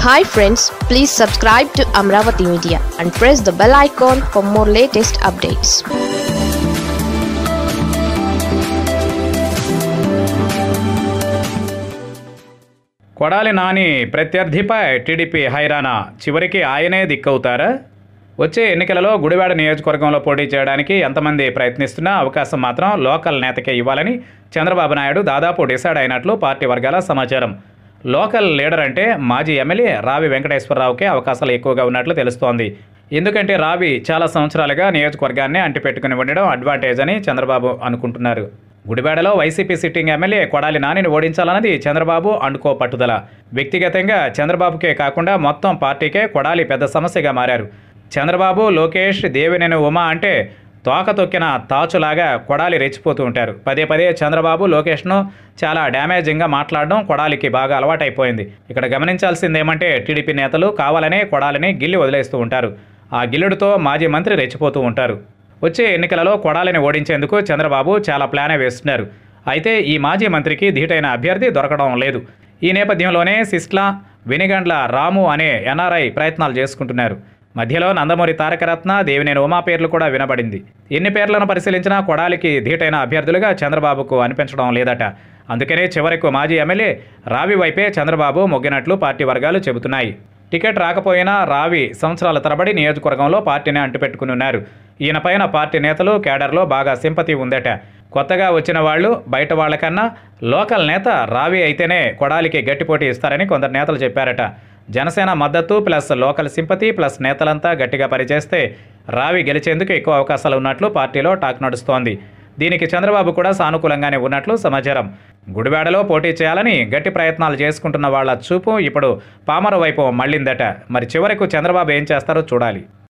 hi friends please subscribe to Amaravati media and press the bell icon for more latest updates Kodali Nani ప్రత్యర్థిపై టీడీపీ హైరానా చివరికి ఆయనే దిక్కవుతారా వచ్చే ఎన్నికలలో గుడివాడ నియోజకవర్గంలో పోటీ చేయడానికి ఎంతమంది ప్రయత్నిస్తున్నా అవకాశం మాత్రం లోకల్ నేతకే ఇవ్వాలని చంద్రబాబు నాయుడు దాదాపు డిసైడ్ అయినట్లు పార్టీ వర్గాల సమాచారం లోకల్ లీడర్ అంటే మాజీ ఎమ్మెల్యే రావి వెంకటేశ్వరరావుకే అవకాశాలు ఎక్కువగా ఉన్నట్లు తెలుస్తోంది ఎందుకంటే రావి చాలా సంవత్సరాలుగా నియోజకవర్గాన్ని అంటిపెట్టుకుని ఉండడం అడ్వాంటేజ్ అని చంద్రబాబు అనుకుంటున్నారు గుడివాడలో వైసీపీ సిట్టింగ్ ఎమ్మెల్యే కొడాలి నానిని ఓడించాలన్నది చంద్రబాబు అండుకో పట్టుదల వ్యక్తిగతంగా చంద్రబాబుకే కాకుండా మొత్తం పార్టీకే కొడాలి పెద్ద సమస్యగా మారారు చంద్రబాబు లోకేష్ దేవినేని ఉమా అంటే తోక తొక్కిన తాచులాగా కొడాలి రెచ్చిపోతూ ఉంటారు పదే పదే చంద్రబాబు లోకేష్ను చాలా డ్యామేజింగ్గా మాట్లాడడం కొడాలికి బాగా అలవాటైపోయింది ఇక్కడ గమనించాల్సింది ఏమంటే టీడీపీ నేతలు కావాలనే కొడాలిని గిల్లి వదిలేస్తూ ఉంటారు ఆ గిల్లుడితో మాజీ మంత్రి రెచ్చిపోతూ ఉంటారు వచ్చే ఎన్నికలలో కొడాలిని ఓడించేందుకు చంద్రబాబు చాలా ప్లానే వేస్తున్నారు అయితే ఈ మాజీ మంత్రికి ధీటైన అభ్యర్థి దొరకడం లేదు ఈ నేపథ్యంలోనే సిస్లా వెనిగండ్ల రాము అనే ఎన్ఆర్ఐ ప్రయత్నాలు చేసుకుంటున్నారు మధ్యలో నందమూరి తారకరత్న దేవినేని ఉమా పేర్లు కూడా వినబడింది ఎన్ని పేర్లను పరిశీలించినా కొడాలికి ధీటైన అభ్యర్థులుగా చంద్రబాబుకు అనిపించడం లేదట అందుకనే చివరకు మాజీ ఎమ్మెల్యే రావి వైపే చంద్రబాబు మొగ్గినట్లు పార్టీ వర్గాలు చెబుతున్నాయి టికెట్ రాకపోయినా రావి సంవత్సరాల తరబడి నియోజకవర్గంలో పార్టీని అంటిపెట్టుకుని ఉన్నారు ఈయన పైన పార్టీ నేతలు కేడర్లో బాగా సింపతి ఉందట కొత్తగా వచ్చిన వాళ్ళు బయట వాళ్ళకన్నా లోకల్ నేత రావి అయితేనే కొడాలికి గట్టి పోటీ ఇస్తారని కొందరు నేతలు చెప్పారట జనసేన మద్దతు ప్లస్ లోకల్ సింపతి ప్లస్ నేతలంతా గట్టిగా పనిచేస్తే రావి గెలిచేందుకు ఎక్కువ అవకాశాలు ఉన్నట్లు పార్టీలో టాక్ నడుస్తోంది దీనికి చంద్రబాబు కూడా సానుకూలంగానే ఉన్నట్లు సమాచారం గుడివాడలో పోటీ చేయాలని గట్టి ప్రయత్నాలు చేసుకుంటున్న వాళ్ళ చూపు ఇప్పుడు పామర వైపు మళ్ళిందట మరి చివరకు చంద్రబాబు ఏం చేస్తారో చూడాలి